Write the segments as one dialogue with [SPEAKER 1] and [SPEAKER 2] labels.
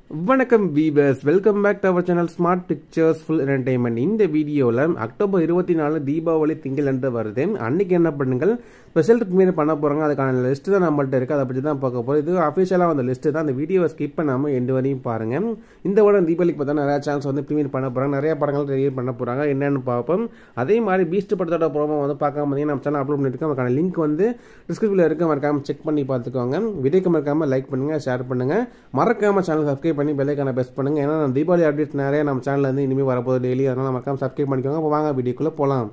[SPEAKER 1] வணக்கம் viewers welcome back to our channel smart pictures full entertainment இந்த வீடியோவில் October இருபத்தி நாலு தீபாவளி திங்கள் என்று வருது அன்னைக்கு என்ன பண்ணுங்கள் ஸ்பெஷல் ட்ரீட்மெண்ட் பண்ண போகிறாங்க அதுக்கான லிஸ்ட் தான் நம்மள்ட்ட இருக்குது அதை பற்றி தான் பார்க்க போகிறோம் இது அஃபிஷியலாக அந்த லிஸ்ட்டு தான் அந்த வீடியோவை ஸ்கிப் பண்ணாமல் எண்டு வரையும் பாருங்கள் இந்த படம் தீபாவளிக்கு பார்த்தா நிறையா சேனல்ஸ் வந்து ப்ரீமியர் பண்ண போகிறாங்க நிறைய படங்கள் ரிலீவ் பண்ண போகிறாங்க என்னென்னு பார்ப்போம் அதே மாதிரி பீஸ்ட் படத்தோட ப்ரோமோ வந்து பார்க்காம பார்த்தீங்கன்னா நம்ம சேனல் அப்லோட் பண்ணியிருக்கோம் அதுக்கான லிங்க் வந்து டிஸ்கிரிப்ஷனில் இருக்க மறக்காமல் செக் பண்ணி பார்த்துக்கோங்க வீடியோக்கு மறக்காமல் லைக் பண்ணுங்கள் ஷேர் பண்ணுங்கள் மறக்காமல் சேனல் சப்ஸ்கிரைப் பண்ணி பெல்லைக்கான பெஸ்ட் பண்ணுங்கள் ஏன்னா நம்ம தீபாவளி அப்டேட்ஸ் நிறைய நம்ம சேனலில் வந்து இனிமேல் வரப்போகுது டெய்லி அதனால் மறக்காமல் சப்ஸ்கிரைப் பண்ணிக்கோங்க அப்போ வாங்க வீடியோக்குள்ளே போகலாம்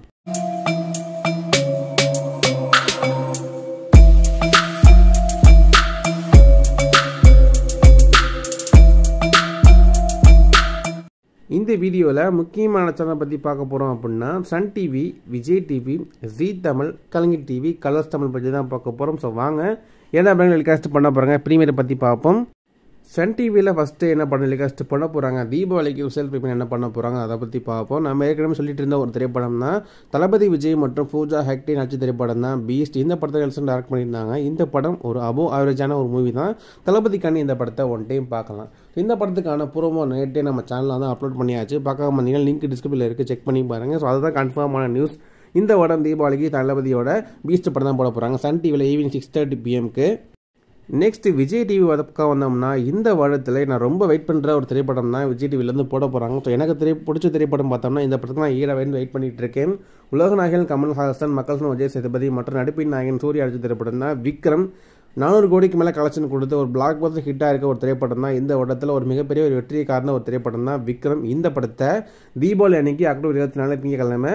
[SPEAKER 1] இந்த வீடியோவில் முக்கியமான சேனலை பற்றி பார்க்க போகிறோம் அப்படின்னா Sun TV Vijay TV Zee Tamil Kalaignar TV Colors Tamil பற்றி தான் பார்க்க போகிறோம் ஸோ வாங்க என்ன படம் டெலிகாஸ்ட் பண்ண போகிறாங்க ப்ரீமியரை பற்றி பார்ப்போம் சன் டிவியில் ஃபஸ்ட்டு என்ன படம் டெலிகாஸ்ட் பண்ண போகிறாங்க தீபாவளிக்கு செல்ஃப் ப்ரீமியர் என்ன பண்ண போகிறாங்க அதை பற்றி பார்ப்போம் நம்ம ஏற்கனவே சொல்லிட்டு இருந்த ஒரு திரைப்படம் தான் தளபதி விஜய் மற்றும் பூஜா ஹெக்டே நடிச்ச திரைப்படம் தான் பீஸ்ட் இந்த படத்தை எல்சன் டேரக்ட் பண்ணியிருந்தாங்க இந்த படம் ஒரு அபோ ஆவரேஜான ஒரு மூவி தான் தளபதிக்கான இந்த படத்தை ஒன் டைம் பார்க்கலாம் இந்த படத்துக்கான பூர்வமோ நேற்றே நம்ம சேனலில் தான் அப்லோட் பண்ணியாச்சு பார்க்காம வந்தீங்கன்னா லிங்க் டிஸ்கிரிப்ஷனில் இருக்குது செக் பண்ணி பாருங்கள் ஸோ அதுதான் கன்ஃபார்மான நியூஸ் இந்த படம் தீபாவளிக்கு தளபதியோட பீஸ்ட் படம் தான் போட போகிறாங்க சன் டிவியில் ஈவினிங் சிக்ஸ் தேர்ட்டி பிஎம்க்கு நெக்ஸ்ட் விஜய் டிவி பக்கம் வந்தோம்னா இந்த வருடத்தில் நான் ரொம்ப வெயிட் பண்ணுற ஒரு திரைப்படம் தான் விஜய் டிவிலேருந்து போட போகிறாங்க ஸோ எனக்கு திரை பிடிச்ச திரைப்படம் பார்த்தோம்னா இந்த படத்தை நான் ஈர வேண்டு வெயிட் பண்ணிட்டு இருக்கேன் உலக நாயகன் கமல்ஹாசன் மக்கள் விஜய் சேதுபதி மற்றும் நடிப்பின் நாயகன் சூர்யா அடிச்ச திரைப்படம் தான் விக்ரம் நானூறு கோடிக்கு மேலே கலெக்ஷன் கொடுத்து ஒரு பிளாக் பஸ்டர் ஹிட்டாக இருக்க ஒரு திரைப்படம் தான் இந்த வருடத்தில் ஒரு மிகப்பெரிய ஒரு வெற்றியை காரண ஒரு திரைப்படம் தான் விக்ரம் இந்த படத்தை தீபாவளி அன்னைக்கு அக்டோபர் இருபத்தி நாலு திங்கக்கிழமை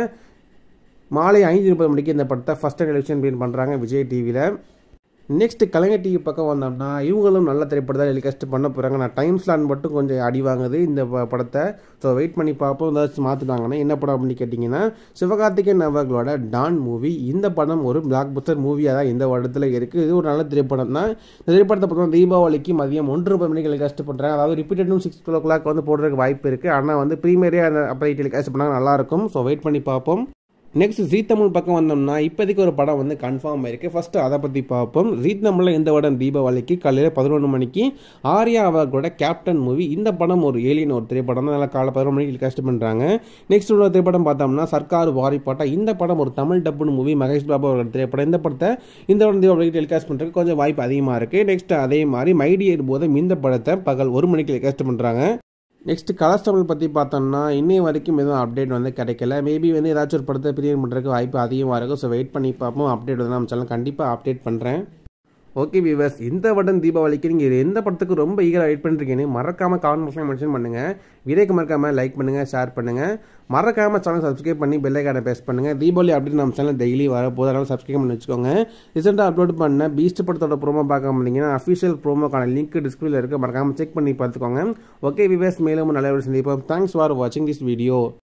[SPEAKER 1] மாலை ஐந்து முப்பது மணிக்கு இந்த படத்தை ஃபஸ்ட் டெலிவிஷன் பின் பண்ணுறாங்க விஜய் டிவியில் நெக்ஸ்ட் கலைஞர் டிவி பக்கம் வந்தோம்னா இவங்களும் நல்ல திரைப்படத்தை டெலிகாஸ்ட் பண்ண போகிறாங்க நான் டைம் ஸ்லான் மட்டும் கொஞ்சம் அடி வாங்குது இந்த படத்தை ஸோ வெயிட் பண்ணி பார்ப்போம் ஏதாச்சும் மாற்றிட்டாங்கன்னா என்ன படம் அப்படின்னு கேட்டிங்கன்னா சிவகார்த்திகேயன் அவர்களோட டான் மூவி இந்த படம் ஒரு பிளாக் பஸ்டர் மூவியாக தான் இந்த வருடத்தில் இருக்குது இது ஒரு நல்ல திரைப்படம் தான் இந்த திரைப்படத்தை பார்த்தோம் தீபாவளிக்கு மதியம் ஒன்று முப்பது மணிக்கு டெலிகாஸ்ட் பண்ணுறாங்க அதாவது ரிப்பீட்டடும் சிக்ஸ் ஓ கிளாக் வந்து போடுறதுக்கு வாய்ப்பு இருக்குது ஆனால் வந்து ப்ரீமியரே அந்த அப்படி டெலிகாஸ்ட் பண்ணாங்க நல்லாயிருக்கும் ஸோ வெயிட் பண்ணி பார்ப்போம் நெக்ஸ்ட் ஜீ தமிழ் பக்கம் வந்தோம்னா இப்போதைக்கு ஒரு படம் வந்து கன்ஃபார்ம் ஆயிருக்கு ஃபர்ஸ்ட் அதை பற்றி பார்ப்போம் ஜீ தமிழில் இந்த படம் தீபாவளிக்கு காலையில் பதினொன்று மணிக்கு ஆர்யா அவர்களோட கேப்டன் மூவி இந்த படம் ஒரு ஏலியன் ஒரு திரைப்படம் தான் நல்லா காலை பதினொன்று மணிக்கு டெலிகாஸ்ட் பண்ணுறாங்க நெக்ஸ்ட் உள்ள திரைப்படம் பார்த்தோம்னா சர்க்கார் வாரிப்பாட்டா இந்த படம் ஒரு தமிழ் டப்புன்னு மூவி மகேஷ் பாபு அவர்கள் திரைப்படம் இந்த படத்தை இந்த படம் தீபாவளிக்கு டெலிகாஸ்ட் பண்ணுறதுக்கு கொஞ்சம் வாய்ப்பு அதிகமாக இருக்குது நெக்ஸ்ட் அதே மாதிரி மைடியர் போதும் இந்த படத்தை பகல் ஒரு மணிக்கு டெலிகாஸ்ட் பண்ணுறாங்க நெக்ஸ்ட் கலர்ஸ் தமிழ் பற்றி பார்த்தோம்னா இன்னைய வரைக்கும் எதுவும் அப்டேட் வந்து கிடைக்கல மேபி வந்து ஏதாச்சும் ஒரு படத்தை பிரியர் பண்ணுறதுக்கு வாய்ப்பு அதிகமாக இருக்கும் ஸோ வெயிட் பண்ணி பார்ப்போம் அப்டேட் வந்து நம்ம சேனல் கண்டிப்பாக அப்டேட் பண்ணுறேன் ஓகே வியூவர்ஸ் இந்த வருடம் தீபாவளிக்கு நீங்கள் எந்த படத்துக்கு ரொம்ப ஈகராக வெயிட் பண்ணுறீங்கன்னு மறக்காமல் கமெண்ட் பாக்ஸில் மென்ஷன் பண்ணுங்கள் வீடியோக்கு மறக்காமல் லைக் பண்ணுங்கள் ஷேர் பண்ணுங்கள் மறக்காமல் சேனல் சப்ஸ்கிரைப் பண்ணி பெல்லைக்கான பேஸ் பண்ணுங்கள் தீபாவளி அப்படின்னு நம்ம சேனல் டெய்லி வரப்போது அதனால் சப்ஸ்கிரைப் பண்ணி வச்சுக்கோங்க ரீசெண்டாக அப்லோட் பண்ண பீஸ்ட் படத்தோட ப்ரோமோ பார்க்க முடியுங்கன்னா அஃபிஷியல் ப்ரோமோக்கான லிங்க் டிஸ்கிரிப்ஷனில் இருக்குது மறக்காமல் செக் பண்ணி பார்த்துக்கோங்க ஓகே வியூவர்ஸ் மேலும் நல்ல ஒரு சந்திப்போம் தேங்க்ஸ் ஃபார் வாட்சிங் திஸ் வீடியோ